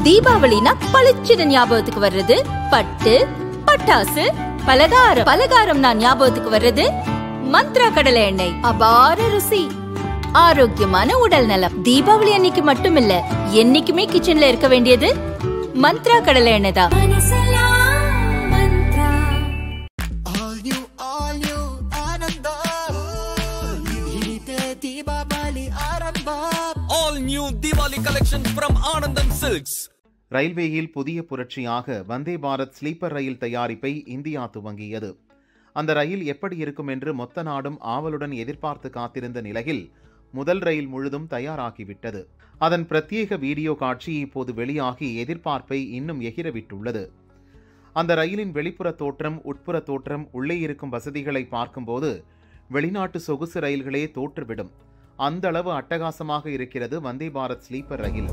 தீபாவளினா பளிச்சுன்னு ஞாபகத்துக்கு வர்றது பட்டு பட்டாசு பலகாரம் பலகாரம்னா ஞாபகத்துக்கு வர்றது மந்த்ரா கடலை எண்ணெய் அபார ருசி ஆரோக்கியமான உடல் நலம் தீபாவளி அன்னைக்கு மட்டும் இல்ல என்னைக்குமே கிச்சன்ல இருக்க வேண்டியது மந்த்ரா கடலை எண்ணெய் தான் All new, all new, Ananda. Hinite Deepavali Arambha. All new Diwali collection from Anandan Silks. ரயில்வேயில் புதிய புரட்சியாக வந்தே பாரத் ஸ்லீப்பர் ரயில் தயாரிப்பை இந்தியா துவங்கியது அந்த ரயில் எப்படி இருக்கும் என்று மொத்த நாடும் ஆவலுடன் எதிர்பார்த்து காத்திருந்த நிலையில் முதல் ரயில் முழுதும் தயாராகிவிட்டது அதன் பிரத்யேக வீடியோ காட்சி இப்போது வெளியாகி எதிர்பார்ப்பை இன்னும் எகிரவிட்டுள்ளது அந்த ரயிலின் வெளிப்புற தோற்றம் உட்புற தோற்றம் உள்ளே இருக்கும் வசதிகளை பார்க்கும்போது வெளிநாட்டு சொகுசு ரயில்களே தோற்றுவிடும் அந்த அளவு அட்டகாசமாக இருக்கிறது வந்தே பாரத் ஸ்லீப்பர் ரயில்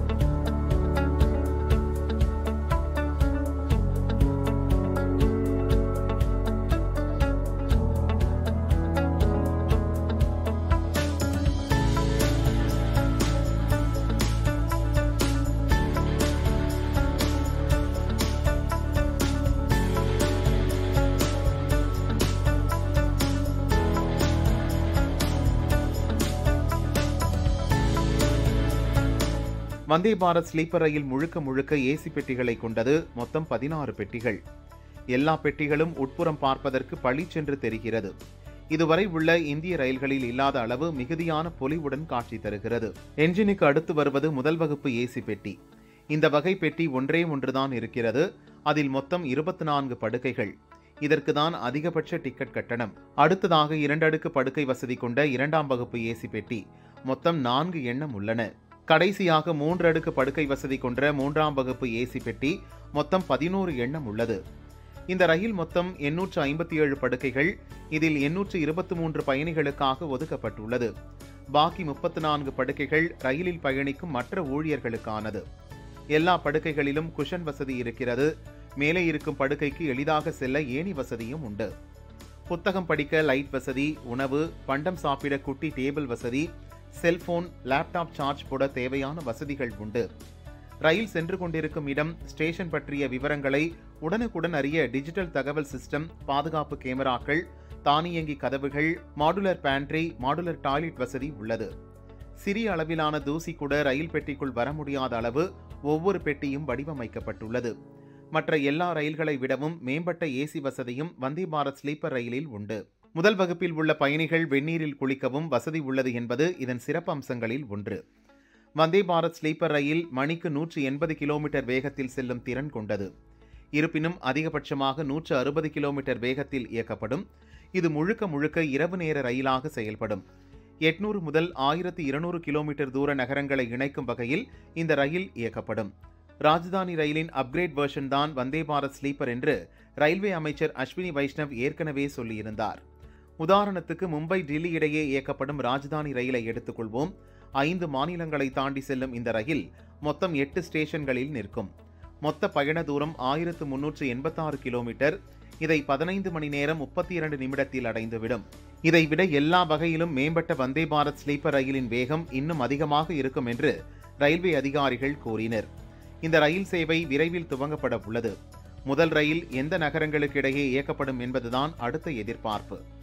வந்தே பாரத் ஸ்லீப்பர் ரயில் முழுக்க முழுக்க ஏசி பெட்டிகளை கொண்டது மொத்தம் பதினாறு பெட்டிகள் எல்லா பெட்டிகளும் உட்புறம் பார்ப்பதற்கு பளிச்சென்று தெரிகிறது இதுவரை உள்ள இந்திய ரயில்களில் இல்லாத அளவு மிகுதியான பொலிவுடன் காட்சி தருகிறது என்ஜினுக்கு அடுத்து வருவது முதல் வகுப்பு ஏசி பெட்டி இந்த வகை பெட்டி ஒன்றே ஒன்றுதான் இருக்கிறது அதில் மொத்தம் இருபத்தி நான்கு படுக்கைகள் இதற்கு தான் அதிகபட்ச டிக்கெட் கட்டணம் அடுத்ததாக இரண்டடுக்கு படுக்கை வசதி கொண்ட இரண்டாம் வகுப்பு ஏசி பெட்டி மொத்தம் நான்கு எண்ணம் உள்ளன கடைசியாக மூன்று அடுக்கு படுக்கை வசதி கொண்ட மூன்றாம் வகுப்பு ஏசி பெட்டி மொத்தம் பதினோரு எண்ணம் உள்ளது இந்த ரயில் மொத்தம் எண்ணூற்று ஐம்பத்தி ஏழு படுக்கைகள் இதில் எண்ணூற்று இருபத்தி மூன்று பயணிகளுக்காக ஒதுக்கப்பட்டுள்ளது பாக்கி முப்பத்து நான்கு படுக்கைகள் ரயிலில் பயணிக்கும் மற்ற ஊழியர்களுக்கானது எல்லா படுக்கைகளிலும் குஷன் வசதி இருக்கிறது மேலே இருக்கும் படுக்கைக்கு எளிதாக செல்ல ஏணி வசதியும் உண்டு புத்தகம் படிக்க லைட் வசதி உணவு பண்டம் சாப்பிட குட்டி டேபிள் வசதி செல்போன் லேப்டாப் சார்ஜ் போட தேவையான வசதிகள் உண்டு ரயில் சென்று கொண்டிருக்கும் இடம் ஸ்டேஷன் பற்றிய விவரங்களை உடனுக்குடன் அறிய டிஜிட்டல் தகவல் சிஸ்டம் பாதுகாப்பு கேமராக்கள் தானியங்கி கதவுகள் மாடுலர் பேண்ட்ரி மாடுலர் டாய்லெட் வசதி உள்ளது சிறிய அளவிலான தூசி கூட ரயில் பெட்டிக்குள் வர முடியாத அளவு ஒவ்வொரு பெட்டியும் வடிவமைக்கப்பட்டுள்ளது மற்ற எல்லா ரயில்களை விடவும் மேம்பட்ட ஏசி வசதியும் வந்தே பாரத் ஸ்லீப்பர் ரயிலில் உண்டு முதல் வகுப்பில் உள்ள பயணிகள் வெந்நீரில் குளிக்கவும் வசதி உள்ளது என்பது இதன் சிறப்பு அம்சங்களில் ஒன்று வந்தே பாரத் ஸ்லீப்பர் ரயில் மணிக்கு நூற்று எண்பது கிலோமீட்டர் வேகத்தில் செல்லும் திறன் கொண்டது இருப்பினும் அதிகபட்சமாக நூற்று அறுபது கிலோமீட்டர் வேகத்தில் இயக்கப்படும் இது முழுக்க முழுக்க இரவு நேர ரயிலாக செயல்படும் எட்நூறு முதல் ஆயிரத்து இருநூறு கிலோமீட்டர் தூர நகரங்களை இணைக்கும் வகையில் இந்த ரயில் இயக்கப்படும் ராஜதானி ரயிலின் அப்கிரேட் வெர்ஷன் தான் வந்தே பாரத் ஸ்லீப்பர் என்று ரயில்வே அமைச்சர் அஸ்வினி வைஷ்ணவ் ஏற்கனவே சொல்லியிருந்தார் உதாரணத்துக்கு மும்பை டெல்லி இடையே இயக்கப்படும் ராஜதானி ரயிலை எடுத்துக்கொள்வோம் ஐந்து மாநிலங்களை தாண்டி செல்லும் இந்த ரயில் மொத்தம் எட்டு ஸ்டேஷன்களில் நிற்கும் மொத்த பயண தூரம் ஆயிரத்து முன்னூற்று எண்பத்தாறு கிலோமீட்டர் இதை பதினைந்து மணி நேரம் முப்பத்தி இரண்டு நிமிடத்தில் அடைந்துவிடும் இதைவிட எல்லா வகையிலும் மேம்பட்ட வந்தே பாரத் ஸ்லீப்பர் ரயிலின் வேகம் இன்னும் அதிகமாக இருக்கும் என்று ரயில்வே அதிகாரிகள் கூறினர் இந்த ரயில் சேவை விரைவில் துவங்கப்பட உள்ளது முதல் ரயில் எந்த நகரங்களுக்கு இடையே இயக்கப்படும் என்பதுதான் அடுத்த எதிர்பார்ப்பு